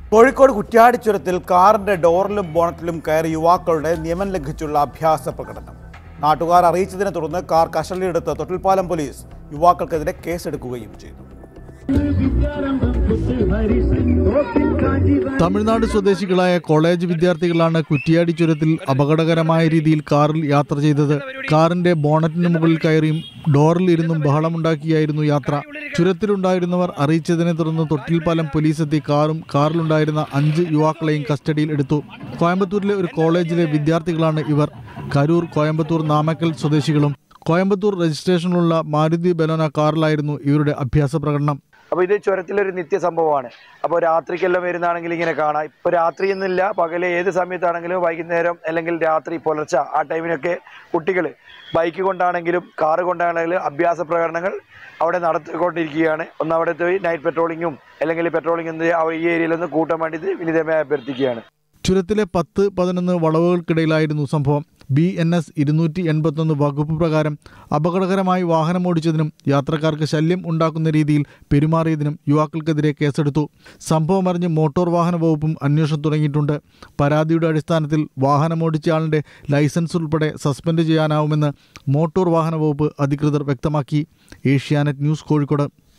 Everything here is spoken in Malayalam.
കോഴിക്കോട് കുറ്റ്യാടിച്ചുരത്തിൽ കാറിന്റെ ഡോറിലും ബോണറ്റിലും കയറി യുവാക്കളുടെ നിയമം ലംഘിച്ചുള്ള അഭ്യാസ പ്രകടനം നാട്ടുകാർ അറിയിച്ചതിനെ തുടർന്ന് കാർ കസ്റ്റഡിയിലെടുത്ത് തൊട്ടിൽപ്പാലം പോലീസ് യുവാക്കൾക്കെതിരെ കേസെടുക്കുകയും ചെയ്തു തമിഴ്നാട് സ്വദേശികളായ കോളേജ് വിദ്യാർത്ഥികളാണ് കുറ്റിയാടി ചുരത്തിൽ അപകടകരമായ രീതിയിൽ കാറിൽ യാത്ര ചെയ്തത് കാറിന്റെ ബോണറ്റിന് മുകളിൽ കയറിയും ഡോറിൽ ഇരുന്നും ബഹളമുണ്ടാക്കിയായിരുന്നു യാത്ര ചുരത്തിലുണ്ടായിരുന്നവർ അറിയിച്ചതിനെ തുടർന്ന് തൊട്ടിൽപ്പാലം പോലീസ് എത്തി കാറും കാറിലുണ്ടായിരുന്ന അഞ്ച് യുവാക്കളെയും കസ്റ്റഡിയിൽ എടുത്തു കോയമ്പത്തൂരിലെ ഒരു കോളേജിലെ വിദ്യാർത്ഥികളാണ് ഇവർ കരൂർ കോയമ്പത്തൂർ നാമക്കൽ സ്വദേശികളും കോയമ്പത്തൂർ രജിസ്ട്രേഷനിലുള്ള മാരുതി ബലോന കാറിലായിരുന്നു ഇവരുടെ അഭ്യാസ പ്രകടനം അപ്പോൾ ഇത് ചുരത്തിലൊരു നിത്യ സംഭവമാണ് അപ്പോൾ രാത്രിക്കെല്ലാം വരുന്നതാണെങ്കിൽ ഇങ്ങനെ കാണാം ഇപ്പോൾ രാത്രി എന്നില്ല പകലെ ഏത് സമയത്താണെങ്കിലും വൈകുന്നേരം അല്ലെങ്കിൽ രാത്രി പുലർച്ചെ ആ ടൈമിനൊക്കെ കുട്ടികൾ ബൈക്ക് കൊണ്ടാണെങ്കിലും കാറ് കൊണ്ടാണെങ്കിലും അഭ്യാസ പ്രകടനങ്ങൾ അവിടെ നടത്തിക്കൊണ്ടിരിക്കുകയാണ് ഒന്ന് അവിടെ പോയി നൈറ്റ് പെട്രോളിങ്ങും അല്ലെങ്കിൽ പെട്രോളിംഗ് എന്ത് ഈ ഏരിയയിലൊന്ന് കൂട്ടാൻ വേണ്ടിയിട്ട് വിനിതമായി അഭ്യർത്ഥിക്കുകയാണ് ചുരത്തിലെ പത്ത് പതിനൊന്ന് വളവുകൾക്കിടയിലായിരുന്നു സംഭവം ബി എൻ എസ് ഇരുന്നൂറ്റി എൺപത്തൊന്ന് വകുപ്പ് പ്രകാരം അപകടകരമായി വാഹനമോടിച്ചതിനും യാത്രക്കാർക്ക് ശല്യം ഉണ്ടാക്കുന്ന രീതിയിൽ പെരുമാറിയതിനും യുവാക്കൾക്കെതിരെ കേസെടുത്തു സംഭവം അറിഞ്ഞ് മോട്ടോർ വാഹന വകുപ്പും അന്വേഷണം തുടങ്ങിയിട്ടുണ്ട് പരാതിയുടെ അടിസ്ഥാനത്തിൽ വാഹനമോടിച്ചയാളിന്റെ ലൈസൻസ് ഉൾപ്പെടെ സസ്പെൻഡ് ചെയ്യാനാവുമെന്ന് മോട്ടോർ വാഹന വകുപ്പ് അധികൃതർ വ്യക്തമാക്കി ഏഷ്യാനെറ്റ് ന്യൂസ് കോഴിക്കോട്